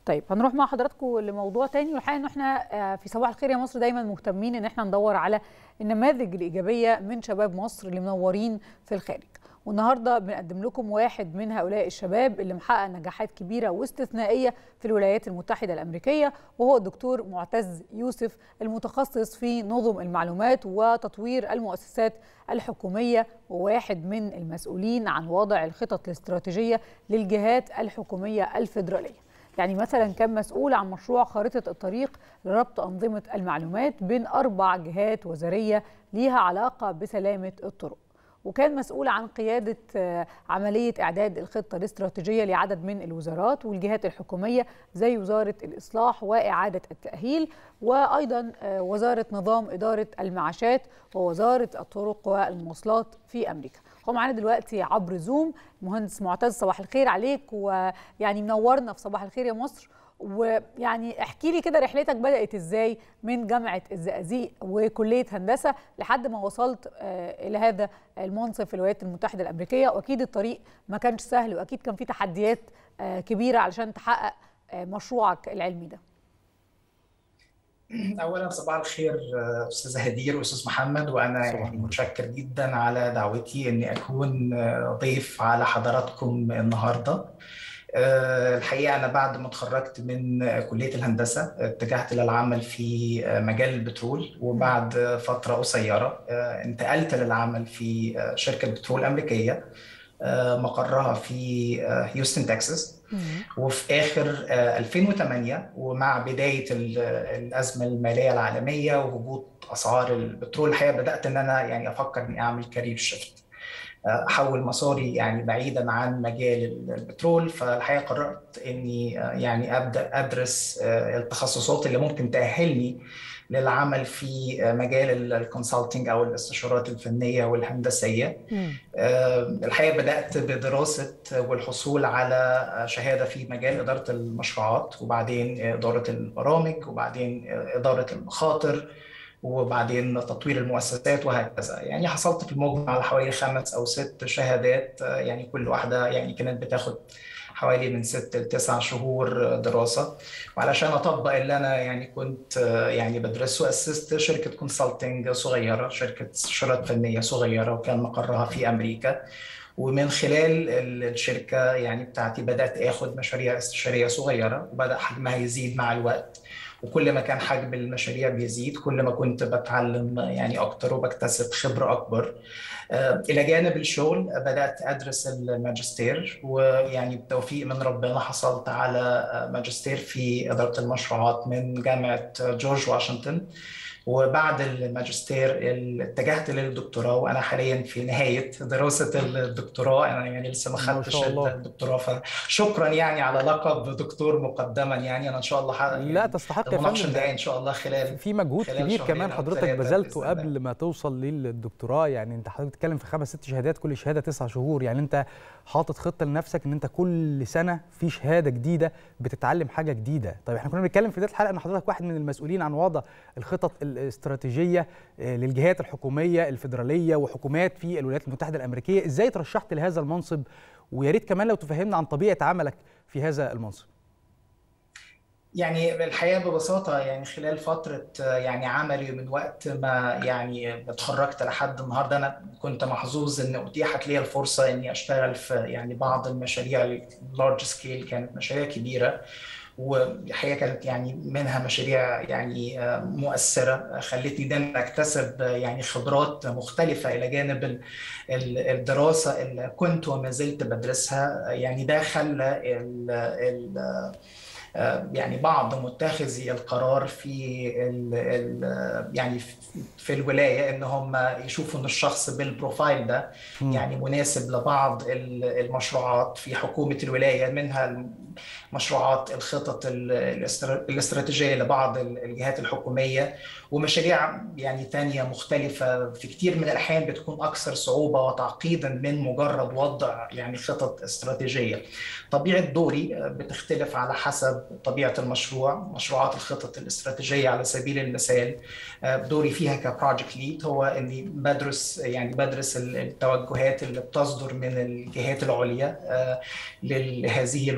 طيب هنروح مع حضراتكم لموضوع تاني والحقيقه ان احنا في صباح الخير يا مصر دايما مهتمين ان احنا ندور على النماذج الايجابيه من شباب مصر اللي منورين في الخارج والنهارده بنقدم لكم واحد من هؤلاء الشباب اللي محقق نجاحات كبيره واستثنائيه في الولايات المتحده الامريكيه وهو الدكتور معتز يوسف المتخصص في نظم المعلومات وتطوير المؤسسات الحكوميه وواحد من المسؤولين عن وضع الخطط الاستراتيجيه للجهات الحكوميه الفيدراليه. يعني مثلا كان مسؤول عن مشروع خارطه الطريق لربط انظمه المعلومات بين اربع جهات وزاريه ليها علاقه بسلامه الطرق. وكان مسؤول عن قيادة عملية إعداد الخطة الاستراتيجية لعدد من الوزارات والجهات الحكومية زي وزارة الإصلاح وإعادة التأهيل وأيضا وزارة نظام إدارة المعاشات ووزارة الطرق والمواصلات في أمريكا هو معانا دلوقتي عبر زوم مهندس معتز صباح الخير عليك ويعني منورنا في صباح الخير يا مصر ويعني احكي لي كده رحلتك بدأت ازاي من جامعة الزقازيق وكلية هندسة لحد ما وصلت إلى هذا المنصب في الولايات المتحدة الأمريكية وأكيد الطريق ما كانش سهل وأكيد كان في تحديات كبيرة علشان تحقق مشروعك العلمي ده اولا صباح الخير استاذه هدير واستاذ محمد وانا يعني متشكر جدا على دعوتي اني اكون ضيف على حضراتكم النهارده الحقيقه انا بعد ما اتخرجت من كليه الهندسه اتجهت للعمل في مجال البترول وبعد فتره قصيره انتقلت للعمل في شركه بترول امريكيه مقرها في هيوستن تكساس وفي اخر 2008 ومع بدايه الازمه الماليه العالميه وهبوط اسعار البترول الحقيقه بدات ان انا يعني افكر اني اعمل كارير شيفت احول مساري يعني بعيدا عن مجال البترول فالحقيقه قررت اني يعني ابدا ادرس التخصصات اللي ممكن تاهلني للعمل في مجال الكونسلتنج او الاستشارات الفنيه والهندسيه الحقيقه بدات بدراسه والحصول على شهاده في مجال اداره المشروعات وبعدين اداره البرامج وبعدين اداره المخاطر وبعدين تطوير المؤسسات وهكذا يعني حصلت في المجمل على حوالي خمس او ست شهادات يعني كل واحده يعني كانت بتاخد حوالي من ست لتسع شهور دراسة وعلشان أطبق اللي أنا يعني كنت يعني بدرسه أسست شركة كونسلتنج صغيرة شركة استشارات فنية صغيرة وكان مقرها في أمريكا ومن خلال الشركة يعني بتاعتي بدأت آخد مشاريع استشارية صغيرة وبدأ حجمها يزيد مع الوقت وكل ما كان حجم المشاريع بيزيد كل ما كنت بتعلم يعني اكتر وبكتسب خبره اكبر الى جانب الشغل بدات ادرس الماجستير ويعني بتوفيق من ربنا حصلت على ماجستير في اداره المشروعات من جامعه جورج واشنطن وبعد الماجستير اتجهت للدكتوراه وانا حاليا في نهايه دراسه الدكتوراه انا يعني لسه ما خدتش الدكتوراه فشكرا يعني على لقب دكتور مقدما يعني انا ان شاء الله لا تستحق يا فندم ده ان شاء الله خلال في مجهود كبير كمان حضرتك بذلته قبل ما توصل للدكتوراه يعني انت حضرتك بتتكلم في خمس ست شهادات كل شهاده تسع شهور يعني انت حاطط خطه لنفسك ان انت كل سنه في شهاده جديده بتتعلم حاجه جديده طيب احنا كنا بنتكلم في بدايه الحلقه ان حضرتك واحد من المسؤولين عن وضع الخطط الاستراتيجيه للجهات الحكوميه الفيدراليه وحكومات في الولايات المتحده الامريكيه ازاي ترشحت لهذا المنصب ويا ريت كمان لو تفهمنا عن طبيعه عملك في هذا المنصب يعني الحقيقه ببساطه يعني خلال فتره يعني عملي من وقت ما يعني اتخرجت لحد النهارده انا كنت محظوظ ان اتيحت لي الفرصه اني اشتغل في يعني بعض المشاريع اللارج سكيل كانت مشاريع كبيره والحقيقه كانت يعني منها مشاريع يعني مؤثره خلتني دايما اكتسب يعني خبرات مختلفه الى جانب الدراسه اللي كنت وما زلت بدرسها يعني ده خلى يعني بعض متخذي القرار في ال ال يعني في الولايه ان هم يشوفوا ان الشخص بالبروفايل ده يعني مناسب لبعض المشروعات في حكومه الولايه منها مشروعات الخطط الاستراتيجيه لبعض الجهات الحكوميه ومشاريع يعني تانية مختلفة في كتير من الأحيان بتكون أكثر صعوبة وتعقيدا من مجرد وضع يعني خطط استراتيجية طبيعة دوري بتختلف على حسب طبيعة المشروع مشروعات الخطط الاستراتيجية على سبيل المثال دوري فيها كبروجكت ليد هو اني بدرس يعني بدرس التوجهات اللي بتصدر من الجهات العليا لهذه الوزاره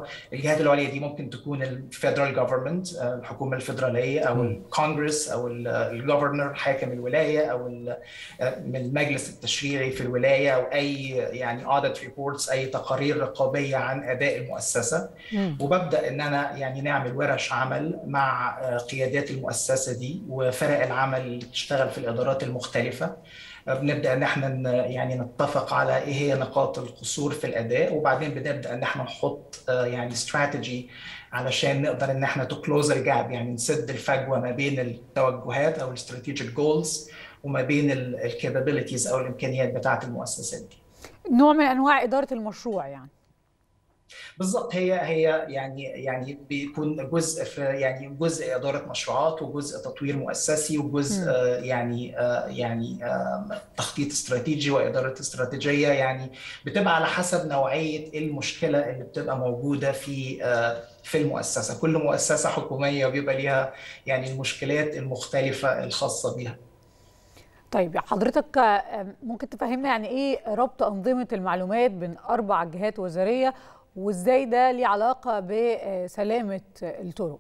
الخبره الجهات العليا دي ممكن تكون الفيدرال جفرمنت الحكومه الفيدراليه او الكونجرس او الجفرنر حاكم الولايه او من المجلس التشريعي في الولايه او اي يعني اوديت ريبورتس اي تقارير رقابيه عن اداء المؤسسه وببدا ان انا يعني نعمل ورش عمل مع قيادات المؤسسه دي وفرق العمل اللي بتشتغل في الادارات المختلفه بنبدا ان احنا يعني نتفق على ايه هي نقاط القصور في الاداء وبعدين بنبدا ان احنا نحط يعني استراتيجي علشان نقدر ان احنا تو كلوز الجاب يعني نسد الفجوه ما بين التوجهات او الاستراتيجيك جولز وما بين الكابابيلتيز او الامكانيات بتاعه المؤسسات دي. نوع من انواع اداره المشروع يعني. بالظبط هي هي يعني يعني بيكون جزء في يعني جزء اداره مشروعات وجزء تطوير مؤسسي وجزء آه يعني آه يعني آه تخطيط استراتيجي واداره استراتيجيه يعني بتبقى على حسب نوعيه المشكله اللي بتبقى موجوده في في المؤسسه كل مؤسسه حكوميه بيبقى ليها يعني المشكلات المختلفه الخاصه بيها طيب حضرتك ممكن تفهمنا يعني ايه ربط انظمه المعلومات بين اربع جهات وزاريه وازاي ده ليه علاقه بسلامه الطرق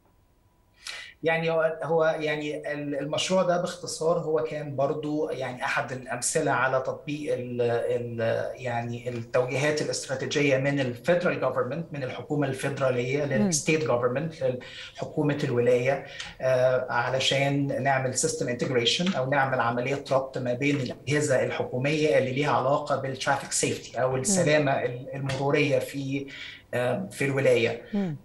يعني هو هو يعني المشروع ده باختصار هو كان برضو يعني احد الامثله على تطبيق ال ال يعني التوجيهات الاستراتيجيه من الفيدرال جفرمنت من الحكومه الفيدراليه للستيت جفرمنت لحكومه الولايه علشان نعمل سيستم انتجريشن او نعمل عمليه ربط ما بين الاجهزه الحكوميه اللي ليها علاقه بالترافيك سيفتي او السلامه المروريه في في الولايه آم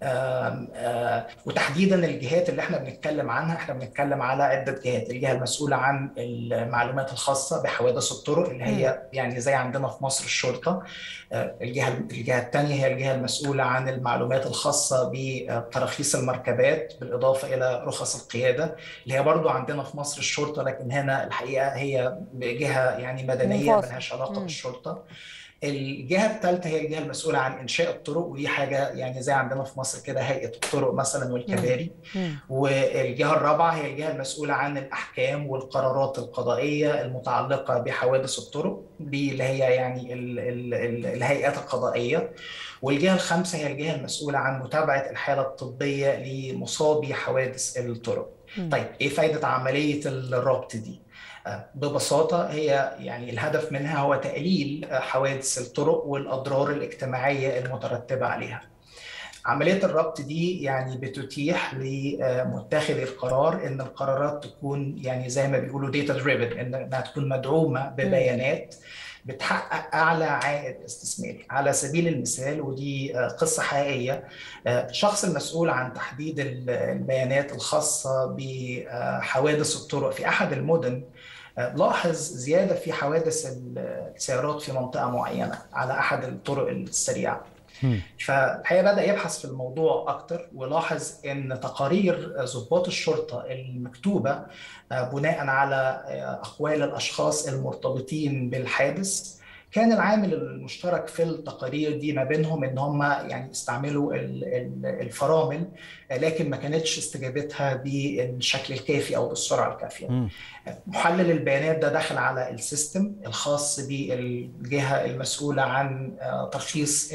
آم وتحديدا الجهات اللي احنا بنتكلم عنها احنا بنتكلم على عده جهات الجهه المسؤوله عن المعلومات الخاصه بحوادث الطرق اللي هي يعني زي عندنا في مصر الشرطه الجهه الجهه الثانيه هي الجهه المسؤوله عن المعلومات الخاصه بتراخيص المركبات بالاضافه الى رخص القياده اللي هي برضو عندنا في مصر الشرطه لكن هنا الحقيقه هي جهه يعني مدنيه ملهاش علاقه بالشرطه الجهه الثالثه هي الجهه المسؤوله عن انشاء الطرق ودي حاجه يعني زي عندنا في مصر كده هيئه الطرق مثلا والكباري والجهه الرابعه هي الجهه المسؤوله عن الاحكام والقرارات القضائيه المتعلقه بحوادث الطرق دي اللي هي يعني ال ال ال الهيئات القضائيه والجهه الخامسه هي الجهه المسؤوله عن متابعه الحاله الطبيه لمصابي حوادث الطرق. طيب ايه فائده عمليه الربط دي؟ ببساطة هي يعني الهدف منها هو تقليل حوادث الطرق والأضرار الاجتماعية المترتبة عليها عملية الربط دي يعني بتتيح لمتخذ القرار ان القرارات تكون يعني زي ما بيقولوا داتا دريفن انها تكون مدعومة ببيانات بتحقق اعلى عائد استثماري على سبيل المثال ودي قصه حقيقيه الشخص المسؤول عن تحديد البيانات الخاصه بحوادث الطرق في احد المدن لاحظ زياده في حوادث السيارات في منطقه معينه على احد الطرق السريعه فالحقيقه بدا يبحث في الموضوع اكتر ولاحظ ان تقارير ضباط الشرطه المكتوبه بناء في اقوال الاشخاص المرتبطين بالحادث كان العامل المشترك في التقارير دي ما بينهم ان هم يعني استعملوا الفرامل لكن ما كانتش استجابتها بالشكل الكافي او بالسرعه الكافيه. محلل البيانات ده دخل على السيستم الخاص بالجهه المسؤوله عن ترخيص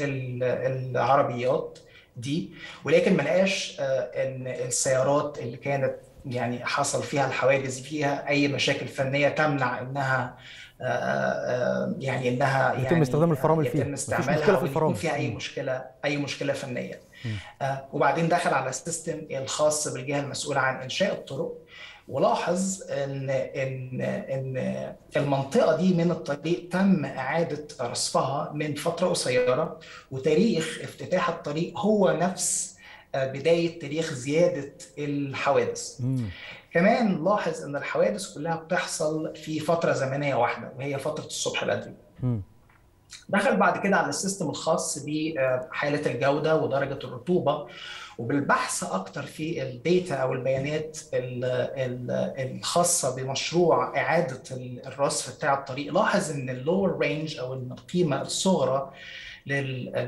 العربيات دي ولكن ما لقاش ان السيارات اللي كانت يعني حصل فيها الحوادث فيها اي مشاكل فنيه تمنع انها يعني انها يتم يعني استخدام الفرامل فيها يتم استعمالها في يكون فيها اي مشكله اي مشكله فنيه آه وبعدين دخل على السيستم الخاص بالجهه المسؤوله عن انشاء الطرق ولاحظ ان ان ان المنطقه دي من الطريق تم اعاده رصفها من فتره قصيره وتاريخ افتتاح الطريق هو نفس بدايه تاريخ زياده الحوادث. مم. كمان لاحظ ان الحوادث كلها بتحصل في فتره زمنيه واحده وهي فتره الصبح بدري. م. دخل بعد كده على السيستم الخاص بحاله الجوده ودرجه الرطوبه وبالبحث اكتر في الداتا او البيانات الخاصه بمشروع اعاده الرصف بتاع الطريق لاحظ ان اللور رينج او القيمه الصغرى لل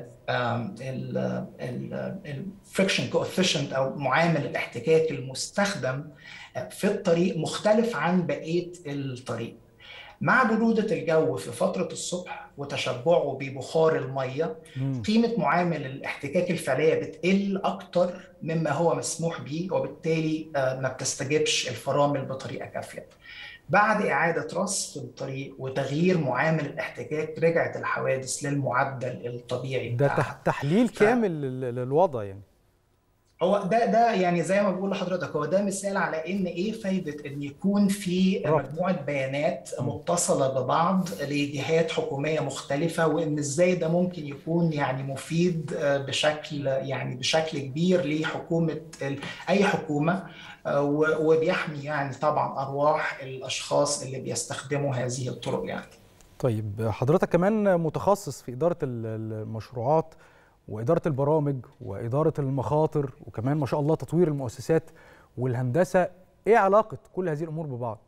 الفريكشن كوفيشنت او معامل الاحتكاك المستخدم في الطريق مختلف عن بقيه الطريق مع برودة الجو في فترة الصبح وتشبعه ببخار الميه قيمه معامل الاحتكاك الفعليه بتقل اكتر مما هو مسموح به وبالتالي ما بتستجبش الفرامل بطريقه كافيه. بعد إعادة رصف الطريق وتغيير معامل الاحتكاك رجعت الحوادث للمعدل الطبيعي ده تحليل ف... كامل للوضع يعني هو ده ده يعني زي ما بقول لحضرتك هو ده مثال على ان ايه فايده ان يكون في مجموعه بيانات متصله ببعض لجهات حكوميه مختلفه وان ازاي ده ممكن يكون يعني مفيد بشكل يعني بشكل كبير لحكومه اي حكومه وبيحمي يعني طبعا ارواح الاشخاص اللي بيستخدموا هذه الطرق يعني. طيب حضرتك كمان متخصص في اداره المشروعات وإدارة البرامج وإدارة المخاطر وكمان ما شاء الله تطوير المؤسسات والهندسة إيه علاقة كل هذه الأمور ببعض؟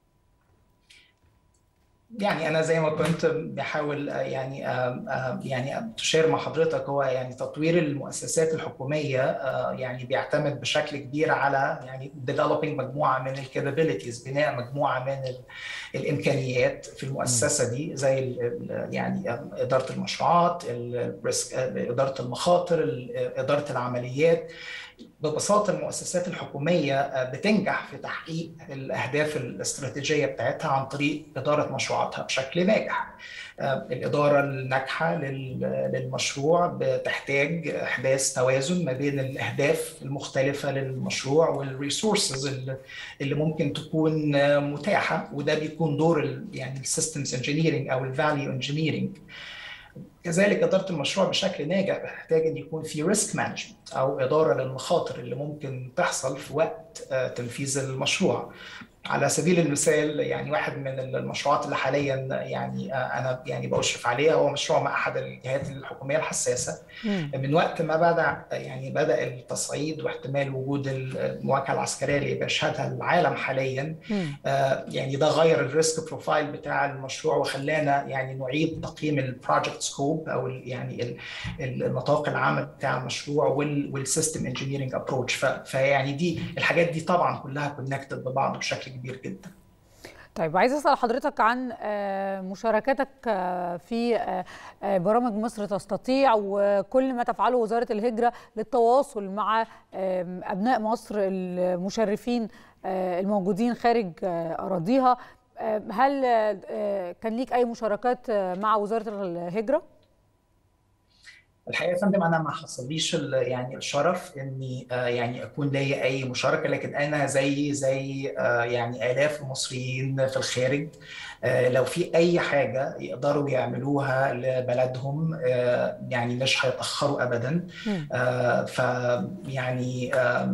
يعني انا زي ما كنت بحاول يعني يعني تشير مع حضرتك هو يعني تطوير المؤسسات الحكوميه يعني بيعتمد بشكل كبير على يعني developing مجموعه من الكابابيلتيز بناء مجموعه من الامكانيات في المؤسسه دي زي يعني اداره المشروعات اداره المخاطر اداره العمليات ببساطه المؤسسات الحكوميه بتنجح في تحقيق الاهداف الاستراتيجيه بتاعتها عن طريق اداره مشروعاتها بشكل ناجح. الاداره الناجحه للمشروع بتحتاج احداث توازن ما بين الاهداف المختلفه للمشروع والريسورسز اللي ممكن تكون متاحه وده بيكون دور يعني السيستمز انجينيرنج او الفاليو انجينيرنج. كذلك اداره المشروع بشكل ناجح بتحتاج ان يكون في ريسك مانجمنت او اداره للمخاطر اللي ممكن تحصل في وقت تنفيذ المشروع على سبيل المثال يعني واحد من المشروعات اللي حاليا يعني انا يعني بشرف عليها هو مشروع مع احد الجهات الحكوميه الحساسه من وقت ما بدا يعني بدا التصعيد واحتمال وجود المواجهه العسكريه اللي بيشهدها العالم حاليا يعني ده غير الريسك بروفايل بتاع المشروع وخلانا يعني نعيد تقييم البروجكت سكوب او يعني النطاق العام بتاع المشروع والسيستم انجينيرنج ابروتش فيعني دي الحاجات دي طبعا كلها كونكتد ببعض بشكل كبير جدا طيب عايز اسال حضرتك عن مشاركتك في برامج مصر تستطيع وكل ما تفعله وزاره الهجره للتواصل مع ابناء مصر المشرفين الموجودين خارج اراضيها هل كان ليك اي مشاركات مع وزاره الهجره؟ الحقيقه يا فندم انا ما حصليش يعني الشرف اني يعني اكون ليا اي مشاركه لكن انا زي زي يعني الاف المصريين في الخارج لو في اي حاجه يقدروا يعملوها لبلدهم يعني مش هيتاخروا ابدا فيعني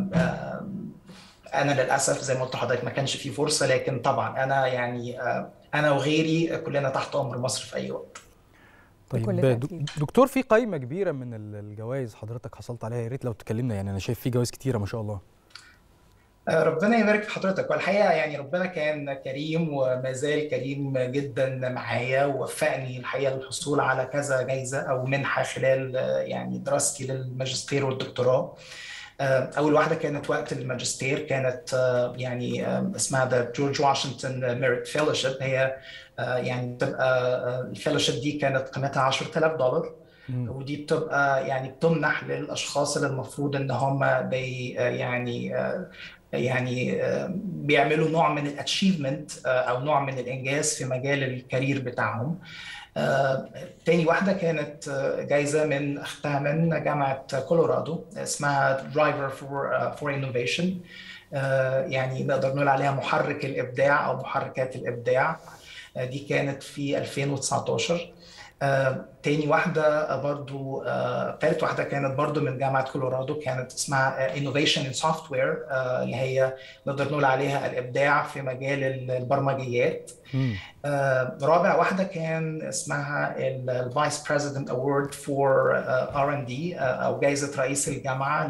انا للاسف زي ما قلت لحضرتك ما كانش في فرصه لكن طبعا انا يعني انا وغيري كلنا تحت امر مصر في اي وقت طيب دكتور في قائمه كبيره من الجوائز حضرتك حصلت عليها يا ريت لو تكلمنا يعني انا شايف في جوائز كتيره ما شاء الله ربنا يبارك في حضرتك والحقيقه يعني ربنا كان كريم وما زال كريم جدا معايا ووفقني الحقيقه للحصول على كذا جايزه او منحه خلال يعني دراستي للماجستير والدكتوراه اول واحده كانت وقت الماجستير كانت يعني اسمها ذا جورج واشنطن ميريت فيلوشيب هي يعني بتبقى الفيلوشيب دي كانت قيمتها 10000 دولار ودي بتبقى يعني بتمنح للاشخاص اللي المفروض ان هم بي يعني يعني بيعملوا نوع من الاتشيفمنت او نوع من الانجاز في مجال الكارير بتاعهم آه، تاني واحدة كانت جايزة من أختها من جامعة كولورادو اسمها Driver for, uh, for Innovation آه، يعني نقدر نقول عليها محرك الإبداع أو محركات الإبداع آه، دي كانت في 2019 آه، تاني واحدة برضو آه، تالت واحدة كانت برضو من جامعة كولورادو كانت اسمها Innovation in Software آه، اللي هي نقدر نقول عليها الإبداع في مجال البرمجيات رابع واحدة كان اسمها الفايس بريزيدنت أوورد فور ار ان دي أو جائزة رئيس الجامعة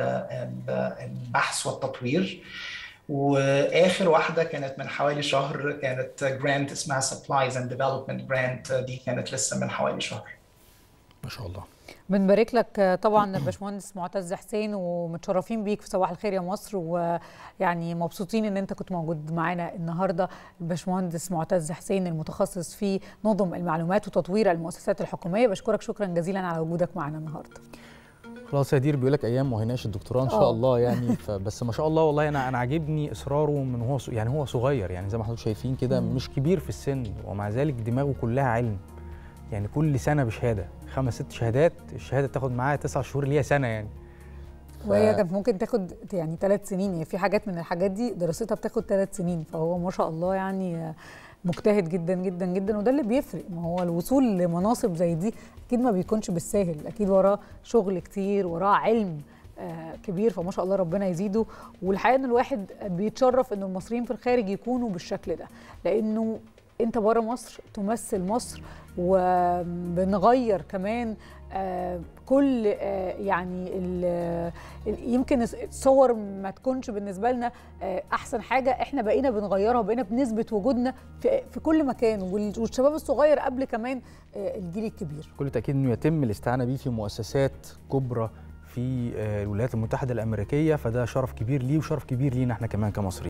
للبحث والتطوير واخر واحده كانت من حوالي شهر كانت جرانت اسمها سبلايز اند ديفلوبمنت جرانت دي كانت لسه من حوالي شهر ما شاء الله بنبارك لك طبعا الباشمهندس معتز حسين ومتشرفين بيك في صباح الخير يا مصر ويعني مبسوطين ان انت كنت موجود معانا النهارده الباشمهندس معتز حسين المتخصص في نظم المعلومات وتطوير المؤسسات الحكوميه بشكرك شكرا جزيلا على وجودك معنا النهارده خلاص يا دير بيقول لك ايام وهيناقش الدكتوراه ان شاء أوه. الله يعني فبس ما شاء الله والله انا انا عاجبني اصراره من هو يعني هو صغير يعني زي ما حضرتك شايفين كده مش كبير في السن ومع ذلك دماغه كلها علم يعني كل سنه بشهاده خمس ست شهادات الشهاده تاخد معاها تسع شهور ليها سنه يعني ف... وهي كانت ممكن تاخد يعني ثلاث سنين يعني في حاجات من الحاجات دي دراستها بتاخد ثلاث سنين فهو ما شاء الله يعني مجتهد جدا جدا جدا وده اللي بيفرق ما هو الوصول لمناصب زي دي اكيد ما بيكونش بالساهل اكيد وراه شغل كتير وراه علم آه كبير فما شاء الله ربنا يزيده والحقيقه ان الواحد بيتشرف ان المصريين في الخارج يكونوا بالشكل ده لانه انت بره مصر تمثل مصر وبنغير كمان آه كل آه يعني ال يمكن الصور ما تكونش بالنسبه لنا آه احسن حاجه احنا بقينا بنغيرها وبقينا بنثبت وجودنا في, في كل مكان والشباب الصغير قبل كمان الجيل الكبير كل تاكيد انه يتم الاستعانه بيه في مؤسسات كبرى في الولايات المتحده الامريكيه فده شرف كبير ليه وشرف كبير لينا احنا كمان كمصريين